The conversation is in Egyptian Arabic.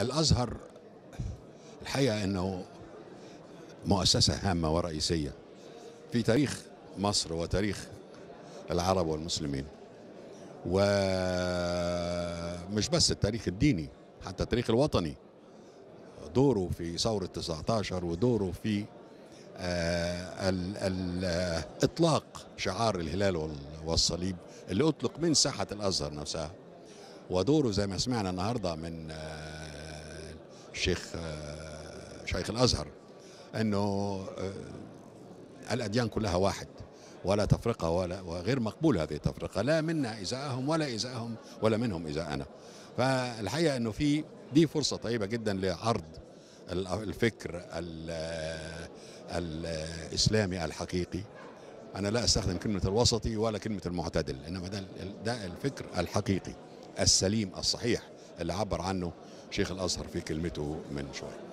الازهر الحقيقه انه مؤسسه هامه ورئيسيه في تاريخ مصر وتاريخ العرب والمسلمين ومش بس التاريخ الديني حتى التاريخ الوطني دوره في ثورة 19 ودوره في آه، ال- ال- آه، إطلاق شعار الهلال وال- والصليب اللي أطلق من ساحة الأزهر نفسها ودوره زي ما سمعنا النهاردة من آه، الشيخ آه، شيخ الأزهر أنه آه، الأديان كلها واحد ولا تفرقة ولا وغير مقبول هذه التفرقة لا منا إزاءهم ولا إزاءهم ولا منهم إزاءنا فالحقيقة أنه في دي فرصة طيبة جدا لعرض ال- الفكر ال- الإسلامي الحقيقي أنا لا أستخدم كلمة الوسطي ولا كلمة المعتدل إنما ده ال- ده الفكر الحقيقي السليم الصحيح اللي عبر عنه شيخ الأزهر في كلمته من شوية